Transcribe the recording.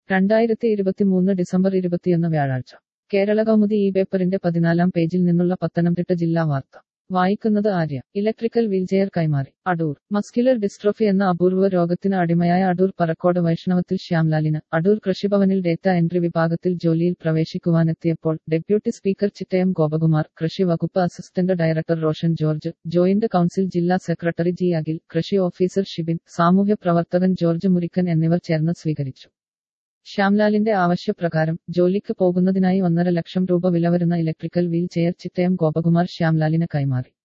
രണ്ടായിരത്തി ഇരുപത്തിമൂന്ന് ഡിസംബർ ഇരുപത്തിയൊന്ന് വ്യാഴാഴ്ച കേരള കൗമുദി ഈ പേപ്പറിന്റെ പതിനാലാം പേജിൽ നിന്നുള്ള പത്തനംതിട്ട ജില്ലാ വാർത്ത വായിക്കുന്നത് ആര്യ ഇലക്ട്രിക്കൽ വീൽചെയർ കൈമാറി അടൂർ മസ്കുലർ ഡിസ്ട്രോഫി എന്ന അപൂർവ രോഗത്തിന് അടിമയായ അടൂർ പറക്കോട് വൈഷ്ണവത്തിൽ ശ്യാംലാലിന് അടൂർ കൃഷിഭവനിൽ ഡേറ്റ എൻട്രി വിഭാഗത്തിൽ ജോലിയിൽ പ്രവേശിക്കുവാനെത്തിയപ്പോൾ ഡെപ്യൂട്ടി സ്പീക്കർ ചിറ്റയം ഗോപകുമാർ കൃഷി വകുപ്പ് assistant director Roshan George joint council ജില്ലാ സെക്രട്ടറി ജി അഖിൽ കൃഷി ഓഫീസർ ഷിബിൻ സാമൂഹ്യ പ്രവർത്തകൻ ജോർജ് മുരിക്കൻ എന്നിവർ ചേർന്ന് സ്വീകരിച്ചു ശ്യാംലാലിന്റെ ആവശ്യപ്രകാരം ജോലിക്ക് പോകുന്നതിനായി ഒന്നര ലക്ഷം രൂപ വില വരുന്ന electrical wheel chair Chittayam Gopakumar ശ്യാംലാലിന് കൈമാറി